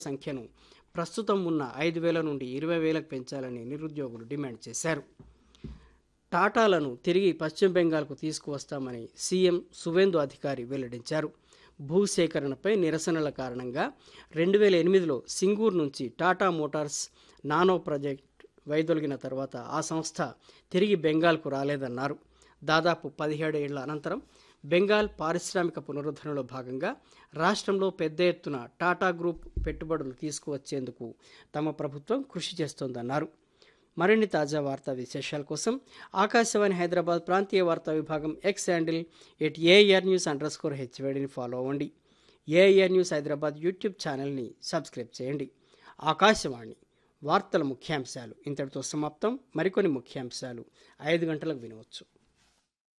సంఖ్యను ప్రస్తుతం ఉన్న ఐదు వేల నుండి ఇరవై వేలకు పెంచాలని నిరుద్యోగులు డిమాండ్ చేశారు టాటాలను తిరిగి పశ్చిమ బెంగాల్కు తీసుకువస్తామని సీఎం సువేందు అధికారి వెల్లడించారు భూసేకరణపై నిరసనల కారణంగా రెండు వేల ఎనిమిదిలో సింగూర్ నుంచి టాటా మోటార్స్ నానో ప్రాజెక్ట్ వైదొలిగిన తర్వాత ఆ సంస్థ తిరిగి బెంగాల్కు రాలేదన్నారు దాదాపు పదిహేడు ఏళ్ల అనంతరం బెంగాల్ పారిశ్రామిక పునరుద్ధరణలో భాగంగా రాష్ట్రంలో పెద్ద ఎత్తున టాటా గ్రూప్ పెట్టుబడులు తీసుకువచ్చేందుకు తమ ప్రభుత్వం కృషి చేస్తోందన్నారు మరిన్ని తాజా వార్తా విశేషాల కోసం ఆకాశవాణి హైదరాబాద్ ప్రాంతీయ వార్తా విభాగం X handle at AIR news underscore హెచ్వేడిని ఫాలో అవ్వండి ఏఆర్ న్యూస్ హైదరాబాద్ యూట్యూబ్ ఛానల్ని సబ్స్క్రైబ్ చేయండి ఆకాశవాణి వార్తల ముఖ్యాంశాలు ఇంతటితో సమాప్తం మరికొన్ని ముఖ్యాంశాలు ఐదు గంటలకు వినవచ్చు